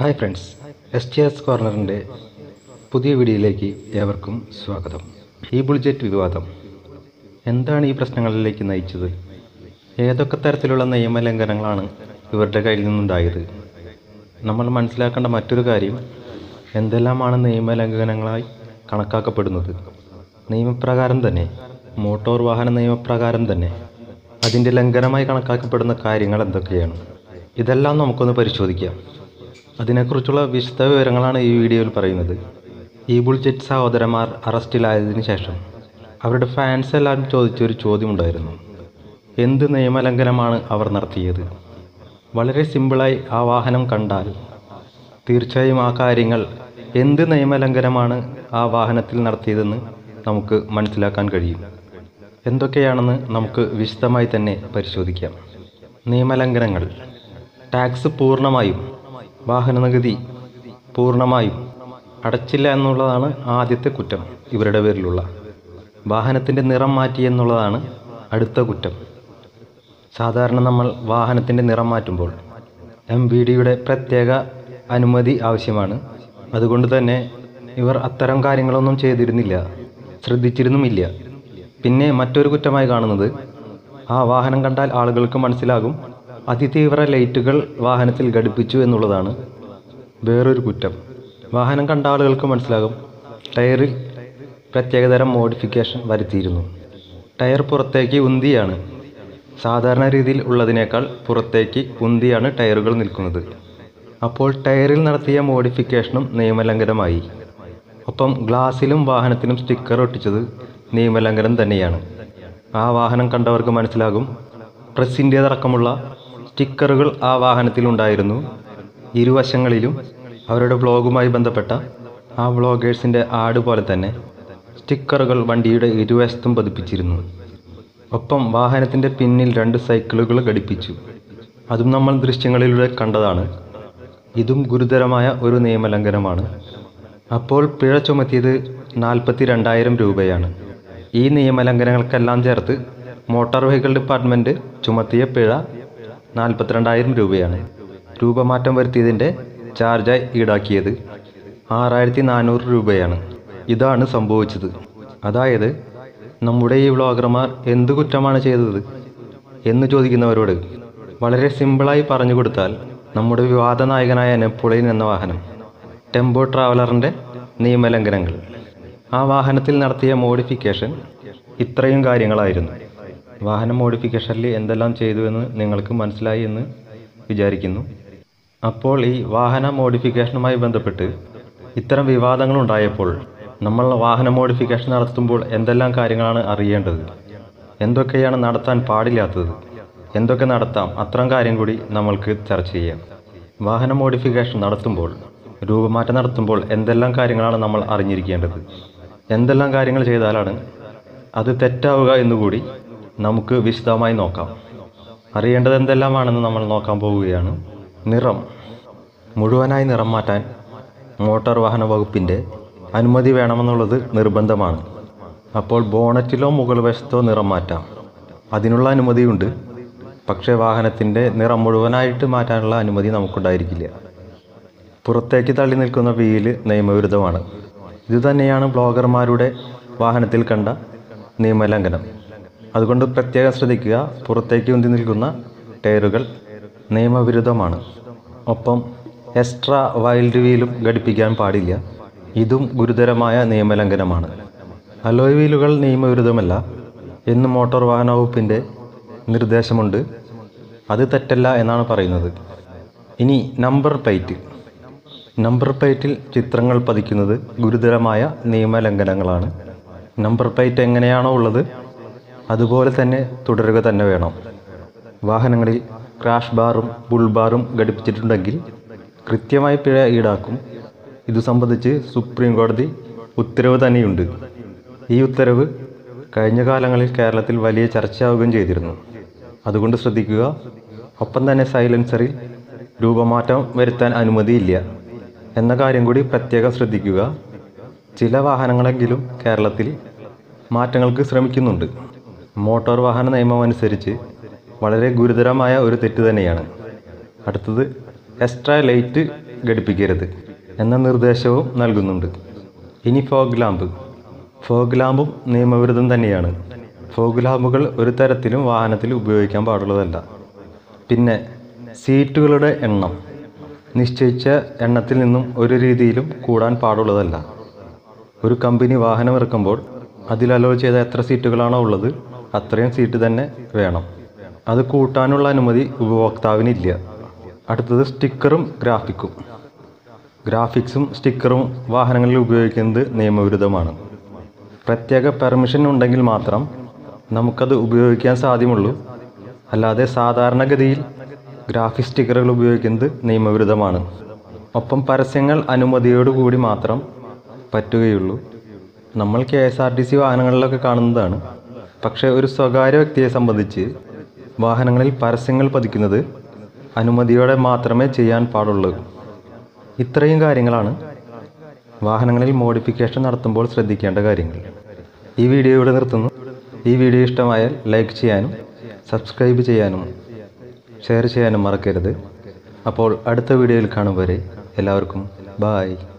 hi friends S T S കോർണറിൻ്റെ പുതിയ വീഡിയോയിലേക്ക് ഏവർക്കും സ്വാഗതം ഈ ബുൾജറ്റ് വിവാദം എന്താണ് ഈ പ്രശ്നങ്ങളിലേക്ക് നയിച്ചത് ഏതൊക്കെ തരത്തിലുള്ള നിയമലംഘനങ്ങളാണ് ഇവരുടെ കയ്യിൽ നിന്നുണ്ടായത് നമ്മൾ മനസ്സിലാക്കേണ്ട മറ്റൊരു കാര്യം എന്തെല്ലാമാണ് നിയമലംഘനങ്ങളായി കണക്കാക്കപ്പെടുന്നത് നിയമപ്രകാരം തന്നെ മോട്ടോർ വാഹന നിയമപ്രകാരം തന്നെ അതിൻ്റെ ലംഘനമായി കണക്കാക്കപ്പെടുന്ന കാര്യങ്ങൾ എന്തൊക്കെയാണ് ഇതെല്ലാം നമുക്കൊന്ന് പരിശോധിക്കാം അതിനെക്കുറിച്ചുള്ള വിശദ വിവരങ്ങളാണ് ഈ വീഡിയോയിൽ പറയുന്നത് ഈ ബുൾജെറ്റ് സഹോദരന്മാർ അറസ്റ്റിലായതിനു ശേഷം അവരുടെ ഫാൻസ് എല്ലാവരും ചോദിച്ചൊരു ചോദ്യമുണ്ടായിരുന്നു എന്ത് നിയമലംഘനമാണ് അവർ നടത്തിയത് വളരെ സിമ്പിളായി ആ വാഹനം കണ്ടാൽ തീർച്ചയായും ആ കാര്യങ്ങൾ എന്ത് നിയമലംഘനമാണ് ആ വാഹനത്തിൽ നടത്തിയതെന്ന് നമുക്ക് മനസ്സിലാക്കാൻ കഴിയും എന്തൊക്കെയാണെന്ന് നമുക്ക് വിശദമായി തന്നെ പരിശോധിക്കാം നിയമലംഘനങ്ങൾ ടാക്സ് പൂർണ്ണമായും വാഹന നികുതി പൂർണ്ണമായും അടച്ചില്ല എന്നുള്ളതാണ് ആദ്യത്തെ കുറ്റം ഇവരുടെ പേരിലുള്ള വാഹനത്തിൻ്റെ നിറം മാറ്റി എന്നുള്ളതാണ് അടുത്ത കുറ്റം സാധാരണ നമ്മൾ വാഹനത്തിൻ്റെ നിറം മാറ്റുമ്പോൾ എം ബി ഡിയുടെ പ്രത്യേക അനുമതി ആവശ്യമാണ് അതുകൊണ്ട് തന്നെ ഇവർ അത്തരം കാര്യങ്ങളൊന്നും ചെയ്തിരുന്നില്ല ശ്രദ്ധിച്ചിരുന്നുമില്ല പിന്നെ മറ്റൊരു കുറ്റമായി കാണുന്നത് ആ വാഹനം കണ്ടാൽ ആളുകൾക്ക് മനസ്സിലാകും അതിതീവ്ര ലൈറ്റുകൾ വാഹനത്തിൽ ഘടിപ്പിച്ചു എന്നുള്ളതാണ് വേറൊരു കുറ്റം വാഹനം കണ്ട ആളുകൾക്ക് മനസ്സിലാകും ടയറിൽ പ്രത്യേകതരം മോഡിഫിക്കേഷൻ വരുത്തിയിരുന്നു ടയർ പുറത്തേക്ക് ഉന്തിയാണ് സാധാരണ രീതിയിൽ ഉള്ളതിനേക്കാൾ പുറത്തേക്ക് ഉന്തിയാണ് ടയറുകൾ നിൽക്കുന്നത് അപ്പോൾ ടയറിൽ നടത്തിയ മോഡിഫിക്കേഷനും നിയമലംഘനമായി ഒപ്പം ഗ്ലാസിലും വാഹനത്തിലും സ്റ്റിക്കർ ഒട്ടിച്ചത് നിയമലംഘനം തന്നെയാണ് ആ വാഹനം കണ്ടവർക്ക് മനസ്സിലാകും പ്രസിൻ്റേതടക്കമുള്ള സ്റ്റിക്കറുകൾ ആ വാഹനത്തിലുണ്ടായിരുന്നു ഇരുവശങ്ങളിലും അവരുടെ വ്ളോഗുമായി ബന്ധപ്പെട്ട ആ വ്ളോഗേഴ്സിൻ്റെ ആഡ് പോലെ തന്നെ സ്റ്റിക്കറുകൾ വണ്ടിയുടെ ഇരുവശത്തും പതിപ്പിച്ചിരുന്നു ഒപ്പം വാഹനത്തിൻ്റെ പിന്നിൽ രണ്ട് സൈക്കിളുകൾ ഘടിപ്പിച്ചു അതും നമ്മൾ ദൃശ്യങ്ങളിലൂടെ കണ്ടതാണ് ഇതും ഗുരുതരമായ ഒരു നിയമലംഘനമാണ് അപ്പോൾ പിഴ ചുമത്തിയത് നാൽപ്പത്തി രണ്ടായിരം രൂപയാണ് ഈ നിയമലംഘനങ്ങൾക്കെല്ലാം ചേർത്ത് മോട്ടോർ വെഹിക്കിൾ ഡിപ്പാർട്ട്മെൻറ്റ് ചുമത്തിയ പിഴ നാൽപ്പത്തിരണ്ടായിരം രൂപയാണ് രൂപമാറ്റം വരുത്തിയതിൻ്റെ ചാർജായി ഈടാക്കിയത് ആറായിരത്തി നാനൂറ് രൂപയാണ് ഇതാണ് സംഭവിച്ചത് അതായത് നമ്മുടെ ഈ വ്ളോഗർമാർ എന്ത് കുറ്റമാണ് ചെയ്തത് എന്ന് ചോദിക്കുന്നവരോട് വളരെ സിമ്പിളായി പറഞ്ഞു കൊടുത്താൽ നമ്മുടെ വിവാദ നായകനായ നെപ്പോളിയൻ എന്ന വാഹനം ടെമ്പോ ട്രാവലറിൻ്റെ നിയമലംഘനങ്ങൾ ആ വാഹനത്തിൽ നടത്തിയ മോഡിഫിക്കേഷൻ ഇത്രയും കാര്യങ്ങളായിരുന്നു വാഹന മോഡിഫിക്കേഷനിൽ എന്തെല്ലാം ചെയ്തു എന്ന് നിങ്ങൾക്ക് മനസ്സിലായി എന്ന് വിചാരിക്കുന്നു അപ്പോൾ ഈ വാഹന മോഡിഫിക്കേഷനുമായി ബന്ധപ്പെട്ട് ഇത്തരം വിവാദങ്ങൾ ഉണ്ടായപ്പോൾ നമ്മൾ വാഹന മോഡിഫിക്കേഷൻ നടത്തുമ്പോൾ എന്തെല്ലാം കാര്യങ്ങളാണ് അറിയേണ്ടത് എന്തൊക്കെയാണ് നടത്താൻ പാടില്ലാത്തത് എന്തൊക്കെ നടത്താം അത്തരം കാര്യം കൂടി നമ്മൾക്ക് ചർച്ച ചെയ്യാം വാഹന മോഡിഫിക്കേഷൻ നടത്തുമ്പോൾ രൂപമാറ്റം നടത്തുമ്പോൾ എന്തെല്ലാം കാര്യങ്ങളാണ് നമ്മൾ അറിഞ്ഞിരിക്കേണ്ടത് എന്തെല്ലാം കാര്യങ്ങൾ ചെയ്താലാണ് അത് തെറ്റാവുക എന്നുകൂടി നമുക്ക് വിശദമായി നോക്കാം അറിയേണ്ടത് എന്തെല്ലാമാണെന്ന് നമ്മൾ നോക്കാൻ പോവുകയാണ് നിറം മുഴുവനായി നിറം മാറ്റാൻ മോട്ടോർ വാഹന വകുപ്പിൻ്റെ അനുമതി വേണമെന്നുള്ളത് നിർബന്ധമാണ് അപ്പോൾ ബോണറ്റിലോ മുകൾ വശത്തോ നിറം മാറ്റാം അതിനുള്ള അനുമതിയുണ്ട് പക്ഷേ വാഹനത്തിൻ്റെ നിറം മുഴുവനായിട്ട് മാറ്റാനുള്ള അനുമതി നമുക്കുണ്ടായിരിക്കില്ല പുറത്തേക്ക് തള്ളി നിൽക്കുന്ന വീല് നിയമവിരുദ്ധമാണ് ഇതുതന്നെയാണ് ബ്ലോഗർമാരുടെ വാഹനത്തിൽ കണ്ട നിയമലംഘനം അതുകൊണ്ട് പ്രത്യേകം ശ്രദ്ധിക്കുക പുറത്തേക്ക് ഉന്തി നിൽക്കുന്ന ടയറുകൾ നിയമവിരുദ്ധമാണ് ഒപ്പം എക്സ്ട്രാ വൈൽഡ് വീലും ഘടിപ്പിക്കാൻ പാടില്ല ഇതും ഗുരുതരമായ നിയമലംഘനമാണ് അലോയ് വീലുകൾ നിയമവിരുദ്ധമല്ല എന്ന് മോട്ടോർ വാഹന വകുപ്പിൻ്റെ നിർദ്ദേശമുണ്ട് അത് തെറ്റല്ല എന്നാണ് പറയുന്നത് ഇനി നമ്പർ പ്ലേറ്റ് നമ്പർ പ്ലേറ്റിൽ ചിത്രങ്ങൾ പതിക്കുന്നത് ഗുരുതരമായ നിയമലംഘനങ്ങളാണ് നമ്പർ പ്ലേറ്റ് എങ്ങനെയാണോ ഉള്ളത് അതുപോലെ തന്നെ തുടരുക തന്നെ വേണം വാഹനങ്ങളിൽ ക്രാഷ് ബാറും ബുൾ ബാറും ഘടിപ്പിച്ചിട്ടുണ്ടെങ്കിൽ കൃത്യമായി പിഴ ഈടാക്കും ഇത് സംബന്ധിച്ച് സുപ്രീം കോടതി ഉത്തരവ് തന്നെയുണ്ട് ഈ ഉത്തരവ് കഴിഞ്ഞ കാലങ്ങളിൽ കേരളത്തിൽ വലിയ ചർച്ചയാവുകയും ചെയ്തിരുന്നു അതുകൊണ്ട് ശ്രദ്ധിക്കുക ഒപ്പം തന്നെ സൈലൻസറിൽ രൂപമാറ്റം വരുത്താൻ അനുമതിയില്ല എന്ന കാര്യം കൂടി പ്രത്യേകം ശ്രദ്ധിക്കുക ചില വാഹനങ്ങളെങ്കിലും കേരളത്തിൽ മാറ്റങ്ങൾക്ക് ശ്രമിക്കുന്നുണ്ട് മോട്ടോർ വാഹന നിയമം അനുസരിച്ച് വളരെ ഗുരുതരമായ ഒരു തെറ്റ് തന്നെയാണ് അടുത്തത് എക്സ്ട്രാ ലൈറ്റ് ഘടിപ്പിക്കരുത് എന്ന നിർദ്ദേശവും നൽകുന്നുണ്ട് ഇനി ഫോഗ് ലാമ്പ് ഫോഗ് ലാമ്പും നിയമവിരുദ്ധം തന്നെയാണ് ഫോഗ് ലാമ്പുകൾ ഒരു തരത്തിലും വാഹനത്തിൽ ഉപയോഗിക്കാൻ പാടുള്ളതല്ല പിന്നെ സീറ്റുകളുടെ എണ്ണം നിശ്ചയിച്ച എണ്ണത്തിൽ നിന്നും ഒരു രീതിയിലും കൂടാൻ പാടുള്ളതല്ല ഒരു കമ്പനി വാഹനം ഇറക്കുമ്പോൾ അതിൽ അലോ ചെയ്ത എത്ര സീറ്റുകളാണോ ഉള്ളത് അത്രയും സീറ്റ് തന്നെ വേണം അത് കൂട്ടാനുള്ള അനുമതി ഉപഭോക്താവിനില്ല അടുത്തത് സ്റ്റിക്കറും ഗ്രാഫിക്കും ഗ്രാഫിക്സും സ്റ്റിക്കറും വാഹനങ്ങളിൽ ഉപയോഗിക്കുന്നത് നിയമവിരുദ്ധമാണ് പ്രത്യേക പെർമിഷൻ ഉണ്ടെങ്കിൽ മാത്രം നമുക്കത് ഉപയോഗിക്കാൻ സാധ്യമുള്ളൂ അല്ലാതെ സാധാരണഗതിയിൽ ഗ്രാഫിക് സ്റ്റിക്കറുകൾ ഉപയോഗിക്കുന്നത് നിയമവിരുദ്ധമാണ് ഒപ്പം പരസ്യങ്ങൾ അനുമതിയോടുകൂടി മാത്രം പറ്റുകയുള്ളൂ നമ്മൾ K S R T C വാഹനങ്ങളിലൊക്കെ കാണുന്നതാണ് പക്ഷേ ഒരു സ്വകാര്യ വ്യക്തിയെ സംബന്ധിച്ച് വാഹനങ്ങളിൽ പരസ്യങ്ങൾ പതിക്കുന്നത് അനുമതിയോടെ മാത്രമേ ചെയ്യാൻ പാടുള്ളൂ ഇത്രയും കാര്യങ്ങളാണ് വാഹനങ്ങളിൽ മോഡിഫിക്കേഷൻ നടത്തുമ്പോൾ ശ്രദ്ധിക്കേണ്ട കാര്യങ്ങൾ ഈ വീഡിയോ ഇവിടെ നിർത്തുന്നു ഈ വീഡിയോ ഇഷ്ടമായാൽ ലൈക്ക് ചെയ്യാനും സബ്സ്ക്രൈബ് ചെയ്യാനും ഷെയർ ചെയ്യാനും മറക്കരുത് അപ്പോൾ അടുത്ത വീഡിയോയിൽ കാണും വരെ എല്ലാവർക്കും ബായ്